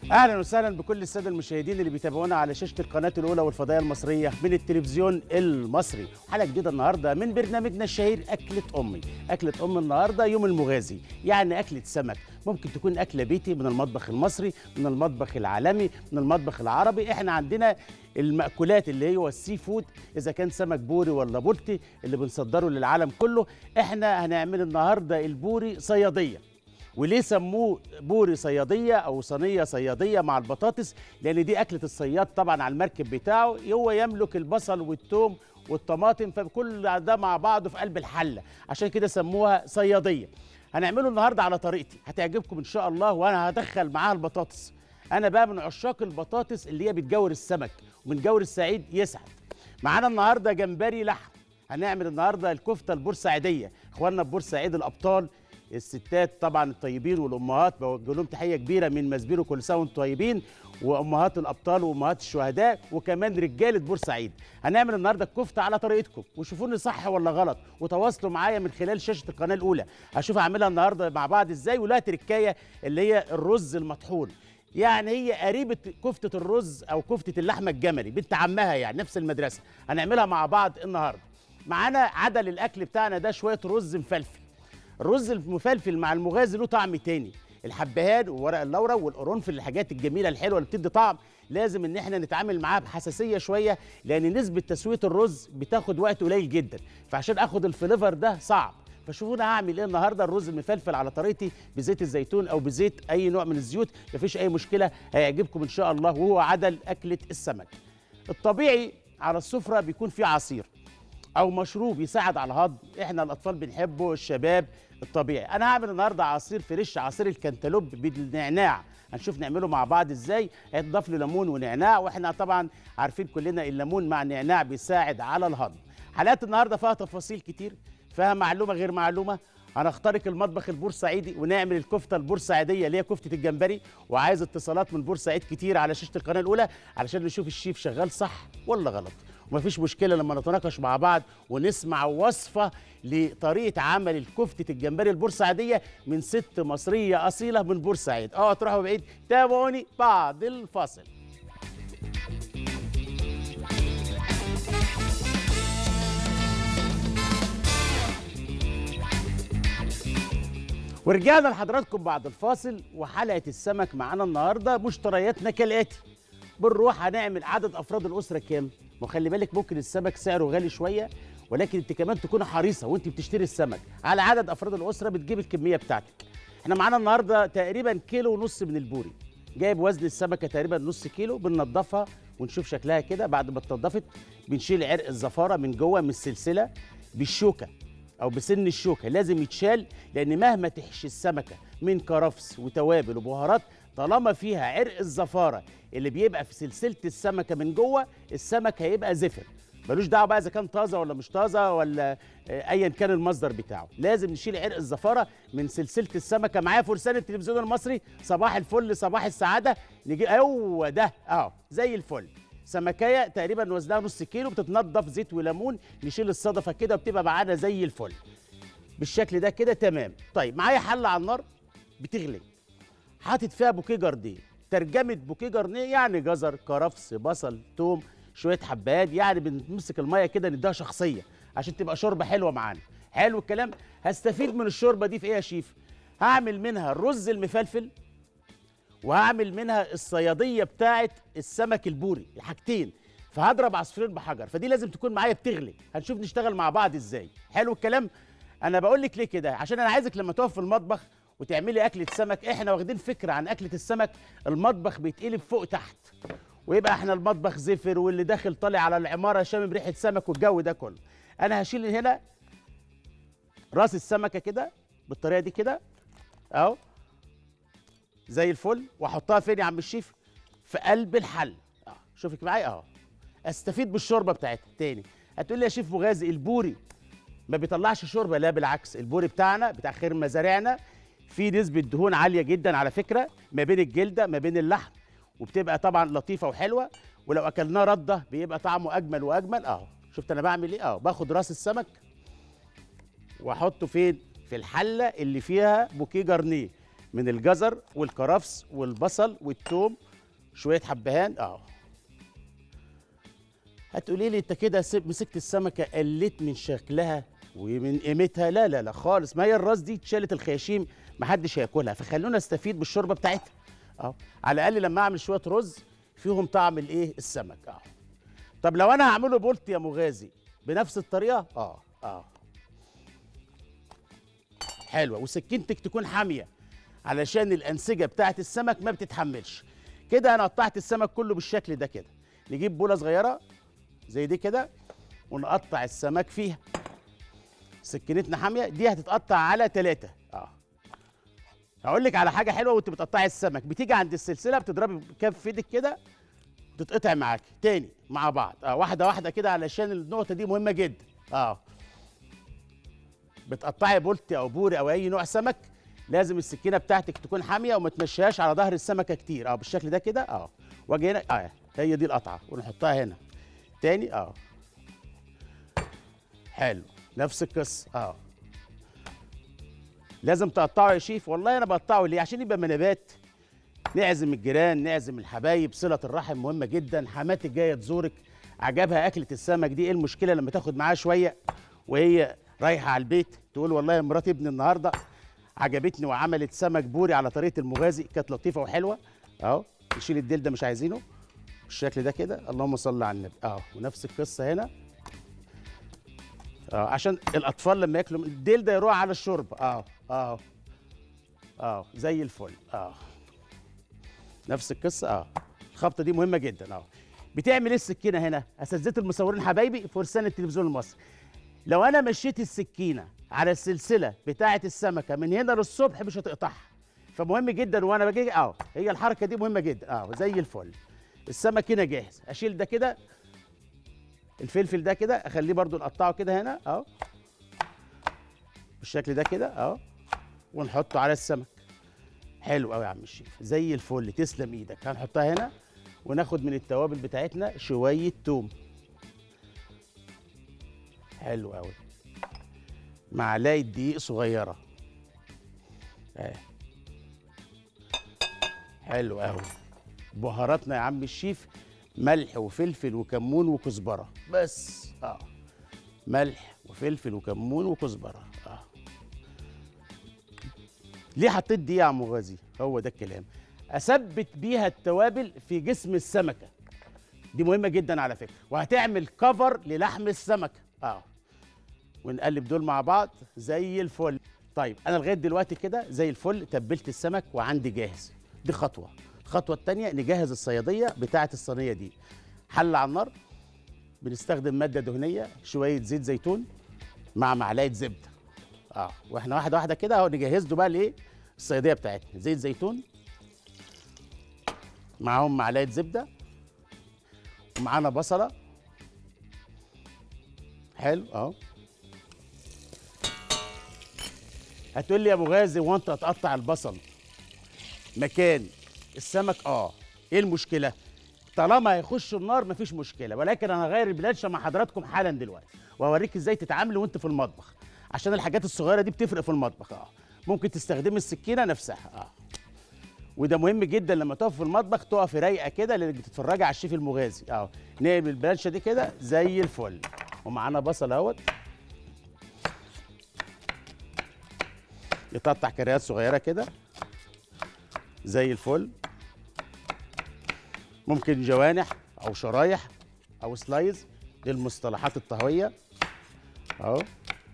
اهلا وسهلا بكل الساده المشاهدين اللي بيتابعونا على شاشه القناه الاولى والفضائيه المصريه من التلفزيون المصري حلقه جديده النهارده من برنامجنا الشهير اكله امي اكله ام النهارده يوم المغازي يعني اكله سمك ممكن تكون اكله بيتي من المطبخ المصري من المطبخ العالمي من المطبخ العربي احنا عندنا المأكولات اللي هو السي فود اذا كان سمك بوري ولا بلطي اللي بنصدره للعالم كله احنا هنعمل النهارده البوري صياديه وليه سموه بوري صياديه او صينيه صياديه مع البطاطس لان دي اكله الصياد طبعا على المركب بتاعه هو يملك البصل والثوم والطماطم فكل ده مع بعضه في قلب الحله عشان كده سموها صياديه هنعمله النهارده على طريقتي هتعجبكم ان شاء الله وانا هدخل معاها البطاطس انا بقى من عشاق البطاطس اللي هي بتجور السمك ومن جور السعيد يسعد معانا النهارده جمبري لحم هنعمل النهارده الكفته البورسعيديه اخواننا في بورسعيد الابطال الستات طبعا الطيبين والامهات بوجه لهم تحيه كبيره من مسبيرو كل سنه وانتم طيبين وامهات الابطال وامهات الشهداء وكمان رجاله بورسعيد هنعمل النهارده الكفته على طريقتكم وشوفوني صح ولا غلط وتواصلوا معايا من خلال شاشه القناه الاولى هشوف اعملها النهارده مع بعض ازاي ولها تركايه اللي هي الرز المطحون يعني هي قريبة كفتة الرز أو كفتة اللحمة الجملي بنت عمها يعني نفس المدرسة هنعملها مع بعض النهاردة معانا عدل الأكل بتاعنا ده شوية رز مفلفل الرز المفلفل مع المغازي له طعم تاني الحبهان وورق اللورا والقرنفل الحاجات الجميله الحلوه اللي بتدي طعم لازم ان احنا نتعامل معاها بحساسيه شويه لان نسبه تسويه الرز بتاخد وقت قليل جدا فعشان اخد الفليفر ده صعب فشوفونا هعمل ايه النهارده الرز المفلفل على طريقتي بزيت الزيتون او بزيت اي نوع من الزيوت مفيش اي مشكله هيعجبكم ان شاء الله وهو عدل اكله السمك الطبيعي على السفره بيكون فيه عصير او مشروب يساعد على الهضم احنا الاطفال بنحبه الشباب الطبيعي انا هعمل النهارده عصير فريش عصير الكنتالوب بالنعناع هنشوف نعمله مع بعض ازاي هيتضاف له ليمون ونعناع واحنا طبعا عارفين كلنا الليمون مع النعناع بيساعد على الهضم حلقات النهارده فيها تفاصيل كتير فيها معلومه غير معلومه هنخترق المطبخ البورسعيدي ونعمل الكفته البورسعيديه اللي هي كفته الجمبري وعايز اتصالات من بورسعيد كتير على شاشه القناه الاولى علشان نشوف الشيف شغال صح ولا غلط ومفيش مشكله لما نتناقش مع بعض ونسمع وصفه لطريقه عمل الكفته الجمبري البورسعيديه من ست مصريه اصيله من بورسعيد اه تروحوا بعيد تابعوني بعد الفاصل ورجعنا لحضراتكم بعد الفاصل وحلقه السمك معانا النهارده مشترياتنا كالاتي بنروح هنعمل عدد افراد الاسره كام وخلي بالك ممكن السمك سعره غالي شويه ولكن انت كمان تكون حريصه وانت بتشتري السمك على عدد افراد الاسره بتجيب الكميه بتاعتك احنا معانا النهارده تقريبا كيلو ونص من البوري جايب وزن السمكه تقريبا نص كيلو بننضفها ونشوف شكلها كده بعد ما اتنضفت بنشيل عرق الزفاره من جوه من السلسله بالشوكه او بسن الشوكه لازم يتشال لان مهما تحشي السمكه من كرفس وتوابل وبهارات طالما فيها عرق الزفاره اللي بيبقى في سلسله السمكه من جوه السمك هيبقى زفر ملوش دعوه بقى اذا كان طازه ولا مش طازه ولا ايا كان المصدر بتاعه لازم نشيل عرق الزفاره من سلسله السمكه معايا فرسان التلفزيون المصري صباح الفل صباح السعاده نجي هو ده اهو زي الفل سمكايه تقريبا وزنها نص كيلو بتتنضف زيت وليمون نشيل الصدفه كده وبتبقى معانا زي الفل بالشكل ده كده تمام طيب معايا حله على النار بتغلي حاطط فيها بوكيه جارديه ترجمه بوكيه جارنيه يعني جزر كرفس بصل توم شويه حبات يعني بنمسك الميه كده نديها شخصيه عشان تبقى شوربه حلوه معانا حلو الكلام هستفيد من الشوربه دي في ايه يا شيف هعمل منها الرز المفلفل وهعمل منها الصياديه بتاعه السمك البوري حاجتين فهضرب عصفورين بحجر فدي لازم تكون معايا بتغلي هنشوف نشتغل مع بعض ازاي حلو الكلام انا بقول لك ليه كده عشان انا عايزك لما تقف في المطبخ وتعملي اكله سمك احنا واخدين فكره عن اكله السمك المطبخ بيتقلب فوق تحت ويبقى احنا المطبخ زفر واللي داخل طالع على العماره شامم ريحه سمك والجو ده كله انا هشيل هنا راس السمكه كده بالطريقه دي كده اهو زي الفل واحطها فين يا عم الشيف في قلب الحل اه شوفك معايا اهو استفيد بالشوربه بتاعتها تاني هتقول لي يا شيف مغازي البوري ما بيطلعش شوربه لا بالعكس البوري بتاعنا بتاع خير مزارعنا فيه نسبه دهون عاليه جدا على فكره ما بين الجلده ما بين اللحم وبتبقى طبعا لطيفه وحلوه ولو اكلناه رده بيبقى طعمه اجمل واجمل اهو شفت انا بعمل ايه اهو باخد راس السمك واحطه فين في الحله اللي فيها بوكيه جرنيه من الجزر والكرفس والبصل والثوم شويه حبهان اه هتقولي لي انت كده سيب- مسكت السمكه قلت من شكلها ومن قيمتها لا لا لا خالص ما هي الراس دي اتشالت الخياشيم محدش هياكلها فخلونا نستفيد بالشوربه بتاعتها اه على الاقل لما اعمل شويه رز فيهم طعم الايه السمك اه طب لو انا هعمله بولت يا مغازي بنفس الطريقه اه اه حلوه وسكينتك تكون حاميه علشان الانسجه بتاعت السمك ما بتتحملش كده انا قطعت السمك كله بالشكل ده كده نجيب بوله صغيره زي دي كده ونقطع السمك فيها سكينتنا حاميه دي هتتقطع على ثلاثة اه هقول لك على حاجه حلوه وانت بتقطعي السمك بتيجي عند السلسله بتضربي بكف ايدك كده تتقطع معاكي تاني مع بعض اه واحده واحده كده علشان النقطه دي مهمه جدا اه بتقطعي بولتي او بوري او اي نوع سمك لازم السكينه بتاعتك تكون حاميه وما تمشيهاش على ظهر السمكه كتير اه بالشكل ده كده اه واجي هنا اه هي دي القطعه ونحطها هنا تاني اه حلو نفس القصه اه لازم تقطعه يا شيف والله انا بقطعه ليه عشان يبقى منابات نعزم الجيران نعزم الحبايب صله الرحم مهمه جدا حماتك جايه تزورك عجبها اكله السمك دي ايه المشكله لما تاخد معاها شويه وهي رايحه على البيت تقول والله يا مرات ابني النهارده عجبتني وعملت سمك بوري على طريقه المغازي كانت لطيفه وحلوه اهو نشيل الديل ده مش عايزينه بالشكل ده كده اللهم صل على النبي اه ونفس القصه هنا اه عشان الاطفال لما ياكلوا الديل ده يروح على الشرب اه اه اه زي الفل اه نفس القصه اه الخبطه دي مهمه جدا اه بتعمل ايه السكينه هنا اساتذه المصورين حبايبي فرسان التلفزيون المصري لو انا مشيت السكينه على السلسله بتاعه السمكه من هنا للصبح مش هتقطعها فمهم جدا وانا باجي اه هي الحركه دي مهمه جدا اه زي الفل السمك هنا جاهز اشيل ده كده الفلفل ده كده اخليه برضو نقطعه كده هنا اهو بالشكل ده كده اهو ونحطه على السمك حلو قوي يا عم الشيف زي الفل تسلم ايدك هنحطها هنا وناخد من التوابل بتاعتنا شويه توم حلو قوي معلقه دقيق صغيره اهي حلو قوي بهاراتنا يا عم الشيف ملح وفلفل وكمون وكزبره بس اه ملح وفلفل وكمون وكزبره اه ليه حطيت دي يا عم غازي هو ده الكلام اثبت بيها التوابل في جسم السمكه دي مهمه جدا على فكره وهتعمل كفر للحم السمكه اه ونقلب دول مع بعض زي الفل طيب انا لغايه دلوقتي كده زي الفل تبلت السمك وعندي جاهز دي خطوه الخطوه الثانيه نجهز الصياديه بتاعه الصينيه دي حل على النار بنستخدم ماده دهنيه شويه زيت زيتون مع معلقه زبده اه واحنا واحده واحده كده اهو نجهز له بقى الايه الصياديه بتاعتنا زيت زيتون معاهم معلقه زبده ومعانا بصله حلو اهو هتقول لي يا ابو غازي هو انت هتقطع البصل مكان السمك اه ايه المشكله طالما هيخش النار مفيش مشكله ولكن انا هغير البلانشه مع حضراتكم حالا دلوقتي وهوريك ازاي تتعامل وانت في المطبخ عشان الحاجات الصغيره دي بتفرق في المطبخ اه ممكن تستخدمي السكينه نفسها اه وده مهم جدا لما تقف في المطبخ تقفي رايقه كده لانك بتتفرجي على الشيف المغازي اه نقلب البلانشه دي كده زي الفل ومعانا بصل اهوت يتقطع كريات صغيره كده زي الفل ممكن جوانح او شرايح او سلايز للمصطلحات الطهويه اهو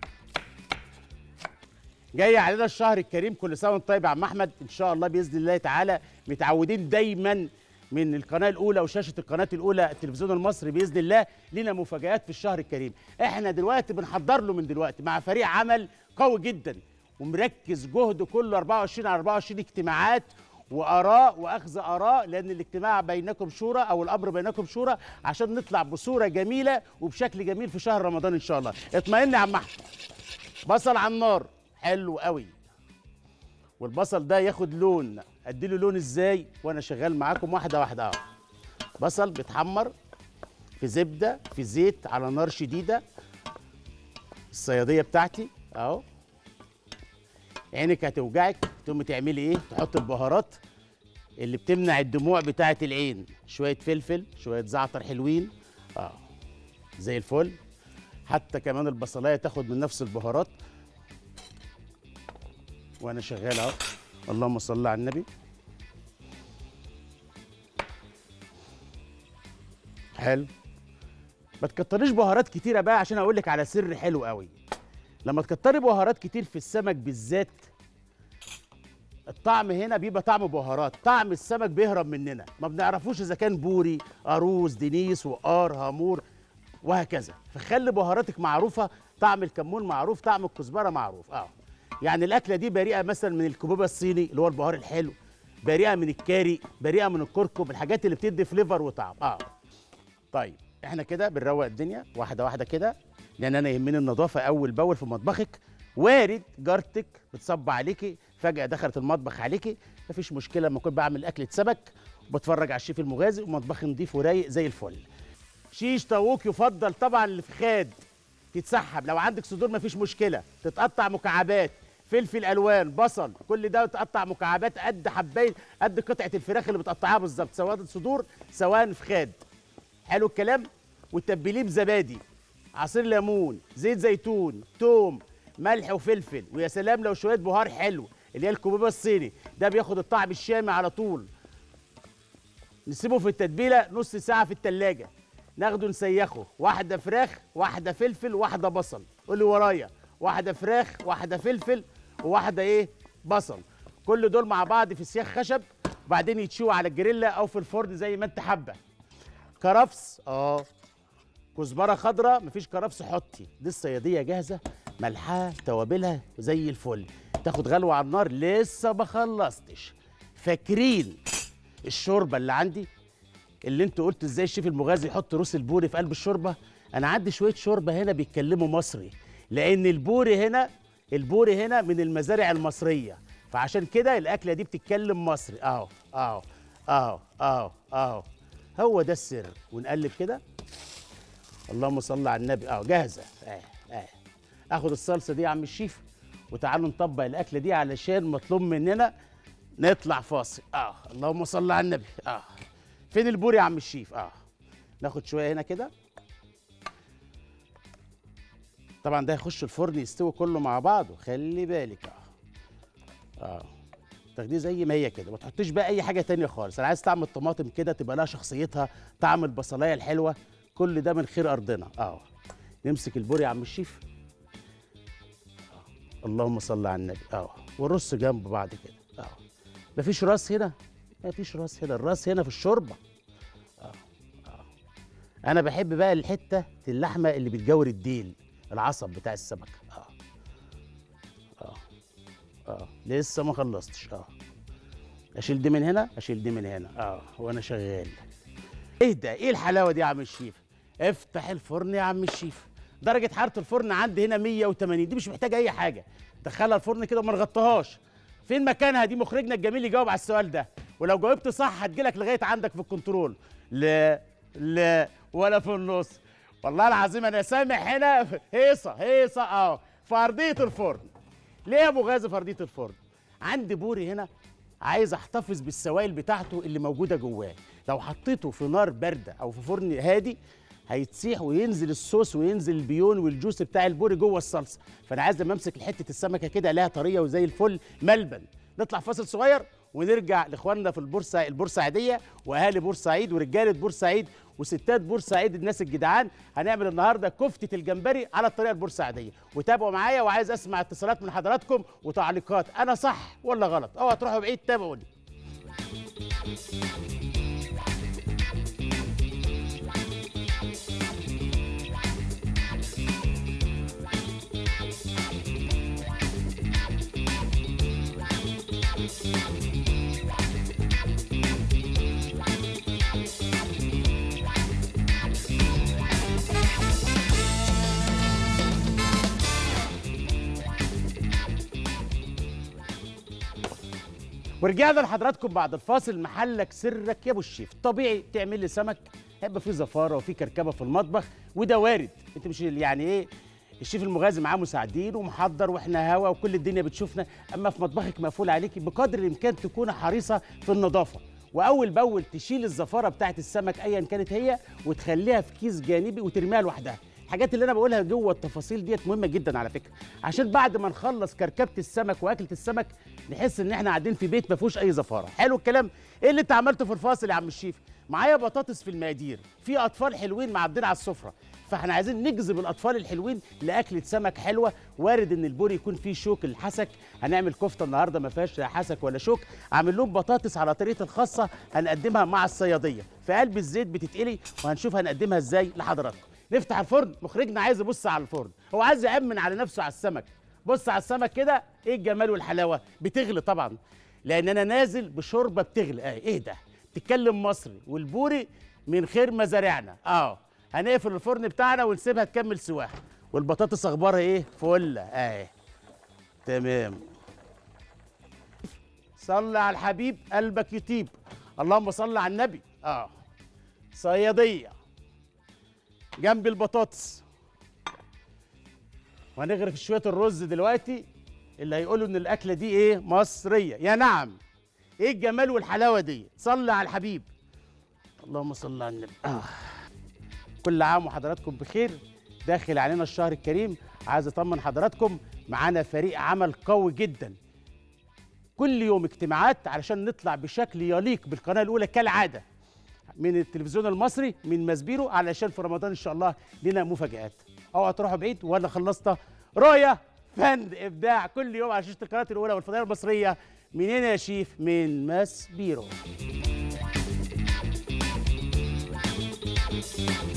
جاي علينا الشهر الكريم كل سنه وانت طيب يا عم احمد ان شاء الله باذن الله تعالى متعودين دايما من القناه الاولى وشاشه القناه الاولى التلفزيون المصري باذن الله لنا مفاجات في الشهر الكريم احنا دلوقتي بنحضر له من دلوقتي مع فريق عمل قوي جدا ومركز جهد كله 24 على 24 اجتماعات واراء واخذ اراء لان الاجتماع بينكم شورى او الامر بينكم شورى عشان نطلع بصوره جميله وبشكل جميل في شهر رمضان ان شاء الله اطمئن يا عم احمد بصل على النار حلو قوي والبصل ده ياخد لون اديله لون ازاي وانا شغال معاكم واحده واحده اهو بصل بيتحمر في زبده في زيت على نار شديده الصياديه بتاعتي اهو عينك هتوجعك تقومي تعملي ايه تحط البهارات اللي بتمنع الدموع بتاعه العين شويه فلفل شويه زعتر حلوين اه زي الفل حتى كمان البصلايه تاخد من نفس البهارات وانا شغال اهو اللهم صل على النبي حلو ما تكتريش بهارات كتيره بقى عشان اقول لك على سر حلو قوي لما تكتري بهارات كتير في السمك بالذات الطعم هنا بيبقى طعم بهارات طعم السمك بيهرب مننا ما بنعرفوش اذا كان بوري قاروص دنيس وقار هامور وهكذا فخلي بهاراتك معروفه طعم الكمون معروف طعم الكزبره معروف اه يعني الاكله دي بريئه مثلا من الكبوبه الصيني اللي هو البهار الحلو بريئه من الكاري بريئه من الكركم الحاجات اللي بتدي فليفر وطعم اه طيب احنا كده بنروق الدنيا واحده واحده كده لان انا يهمني النظافه اول باول في مطبخك وارد جارتك بتصب عليكي فجاه دخلت المطبخ عليكي مفيش مشكله لما اكون بعمل اكله سمك وبتفرج على الشيف المغازي ومطبخي نضيف ورايق زي الفل شيش طاووق يفضل طبعا الفخاد تتسحب لو عندك صدور مفيش مشكله تتقطع مكعبات فلفل الوان بصل كل ده يتقطع مكعبات قد حبايه قد قطعه الفراخ اللي بتقطعها بالظبط سواء صدور سواء فخاد حلو الكلام وتبليه بزبادي عصير ليمون زيت زيتون توم ملح وفلفل ويا سلام لو شويه بهار حلو اللي هي الكبوبه الصيني ده بياخد الطعم الشامي على طول نسيبه في التتبيله نص ساعه في التلاجة ناخده نسيخه واحده فراخ واحده فلفل واحده بصل قول لي ورايا واحده فراخ واحده فلفل وواحده ايه بصل كل دول مع بعض في سياخ خشب وبعدين يتشووا على الجريلا او في الفرن زي ما انت حابه كرفس اه كزبره خضراء مفيش كرفس حطي دي الصياديه جاهزه ملحها توابلها زي الفل تاخد غلوه على النار لسه ما خلصتش فاكرين الشوربه اللي عندي اللي انتوا قلتوا ازاي الشيف المغازي يحط روس البوري في قلب الشوربه انا عندي شويه شوربه هنا بيتكلموا مصري لان البوري هنا البوري هنا من المزارع المصريه فعشان كده الاكله دي بتتكلم مصري اهو اهو اهو اهو اهو هو ده السر ونقلب كده اللهم صل على النبي اه جاهزه اه اه اخد الصلصه دي يا عم الشيف وتعالوا نطبق الاكله دي علشان مطلوب مننا نطلع فاصل اه اللهم صل على النبي اه فين البور يا عم الشيف اه ناخد شويه هنا كده طبعا ده هيخش الفرن يستوي كله مع بعضه خلي بالك اه اه تاخديه زي ما هي كده ما تحطيش بقى اي حاجه تانية خالص انا عايز طعم الطماطم كده تبقى لها شخصيتها طعم البصلايه الحلوه كل ده من خير ارضنا اه نمسك البور يا عم الشيف آه. اللهم صل على النبي اه والرص جنب بعض كده اه مفيش راس هنا مفيش راس هنا الراس هنا في الشوربه اه اه انا بحب بقى الحته اللحمه اللي بتجور الديل العصب بتاع السمك اه اه اه لسه ما خلصتش اه اشيل دي من هنا اشيل دي من هنا اه وانا شغال ايه ده ايه الحلاوه دي يا عم الشيف افتح الفرن يا عم الشيف درجه حراره الفرن عندي هنا 180 دي مش محتاجه اي حاجه دخلها الفرن كده وما نغطيهاش فين مكانها دي مخرجنا الجميل يجاوب على السؤال ده ولو جاوبت صح هتجيلك لغايه عندك في الكنترول لا لا ولا في النص والله العظيم انا سامع هنا هيصه هيصه اه في ارضيه الفرن ليه يا ابو غازي في ارضيه الفرن عندي بوري هنا عايز احتفظ بالسوائل بتاعته اللي موجوده جواه لو حطيته في نار بارده او في فرن هادي هيتسيح وينزل الصوص وينزل البيون والجوس بتاع البوري جوه الصلصه فانا عايز لما امسك حته السمكه كده الاقيها طريه وزي الفل ملبن نطلع فاصل صغير ونرجع لاخواننا في البورصه البورسعيديه واهالي بورسعيد ورجاله بورسعيد وستات بورسعيد الناس الجدعان هنعمل النهارده كفته الجمبري على الطريقه البورسعيديه وتابعوا معايا وعايز اسمع اتصالات من حضراتكم وتعليقات انا صح ولا غلط اوعى تروحوا بعيد تابعوني ورجعنا لحضراتكم بعد الفاصل محلك سرك يا ابو الشيف طبيعي تعمل لي سمك هيبقى فيه زفاره وفيه كركبه في المطبخ وده وارد انت مش يعني ايه الشيف المغازي معاه مساعدين ومحضر واحنا هوا وكل الدنيا بتشوفنا اما في مطبخك مقفول عليكي بقدر الامكان تكون حريصه في النظافه واول باول تشيل الزفاره بتاعه السمك ايا كانت هي وتخليها في كيس جانبي وترميها لوحدها الحاجات اللي انا بقولها جوه التفاصيل ديت مهمه جدا على فكره عشان بعد ما نخلص كركبه السمك واكله السمك نحس ان احنا قاعدين في بيت ما فيهوش اي زفاره حلو الكلام ايه اللي انت عملته في الفاصل يا عم الشيف معايا بطاطس في المقادير في اطفال حلوين معبدين على السفره فاحنا عايزين نجذب الاطفال الحلوين لاكله سمك حلوه وارد ان البوري يكون فيه شوك الحسك هنعمل كفته النهارده ما فيهاش لا حسك ولا شوك عامل لهم بطاطس على طريقه الخاصه هنقدمها مع الصياديه في قلب الزيت بتتقلي وهنشوف هنقدمها ازاي لحضراتكم نفتح الفرن مخرجنا عايز يبص على الفرن هو عايز يامن على نفسه على السمك بص على السمك كده ايه الجمال والحلاوه بتغلي طبعا لان انا نازل بشوربه بتغلي اه ايه ده تتكلم مصري والبوري من خير مزارعنا اه هنقفل الفرن بتاعنا ونسيبها تكمل سواها والبطاطس اخبارها ايه فله اهي تمام صلي على الحبيب قلبك يطيب اللهم صل على النبي اه صياديه جنب البطاطس وهنغرف شويه الرز دلوقتي اللي هيقولوا ان الاكله دي ايه مصريه يا نعم ايه الجمال والحلاوه دي صلي على الحبيب اللهم صل على النبي آه. كل عام وحضراتكم بخير داخل علينا الشهر الكريم عايز اطمن حضراتكم معانا فريق عمل قوي جدا كل يوم اجتماعات علشان نطلع بشكل يليق بالقناه الاولى كالعاده من التلفزيون المصري من مزبيرو علشان في رمضان ان شاء الله لنا مفاجآت اوعى تروحوا بعيد ولا خلصت رؤية فن ابداع كل يوم على شاشه القناه الاولى والفضائيه المصريه منين يا شيف من ماسبيرو